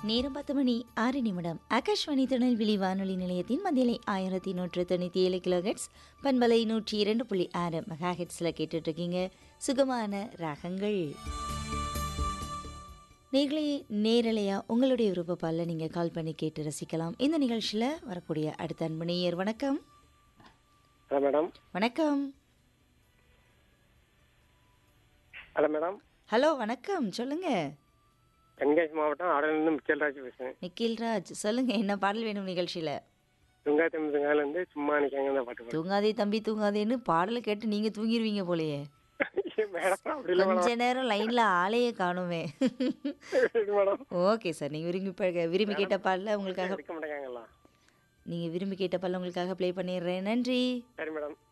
நேரம் பத்து மணி ஆறு நிமிடம் ஆகாஷ்வாணி திருநெல்வேலி வானொலி நிலையத்தின் மதியலை ஆயிரத்தி நூற்று தொண்ணூற்றி ஏழு கிலோஹெட்ஸ் பண்பலை நூற்றி இரண்டு புள்ளி ஆறு மெகா ஹெட்ஸில் கேட்டுட்ருக்கீங்க சுகமான ராகங்கள் நேர்களே நேரலையா உங்களுடைய விருப்பப்பாலில் நீங்கள் கால் பண்ணி கேட்டு ரசிக்கலாம் இந்த நிகழ்ச்சியில் வரக்கூடிய அடுத்த அன்பு நேயர் வணக்கம் ஹலோ மேடம் வணக்கம் ஹலோ மேடம் ஹலோ வணக்கம் சொல்லுங்க தென்காசி மாவட்டம் ஆடலிருந்து மிக்கல்ராஜ் பேசுகிறேன் நிக்கில்ராஜ் சொல்லுங்க என்ன பாடல் வேணும் நிகழ்ச்சியில் துங்கா தமிழ்காலேருந்து சும்மா நிற்காங்க தான் பாட்டு பாடுறேன் தூங்காதே தம்பி தூங்காதேன்னு பாடலை கேட்டு நீங்கள் தூங்கிடுவீங்க போலயே மேடம் அப்படி இல்லை கொஞ்ச நேரம் லைன்ல ஆளையே காணுமே மேடம் மேடம் ஓகே சார் நீங்க விரும்பி ப- விரும்பி கேட்ட பாடல உங்களுக்காக எடுக்க மாட்டேங்காங்களா நீங்க விரும்பி கேட்ட பாடல உங்களுக்காக ப்ளே பண்ணிடுறேன் நன்றி சரி மேடம்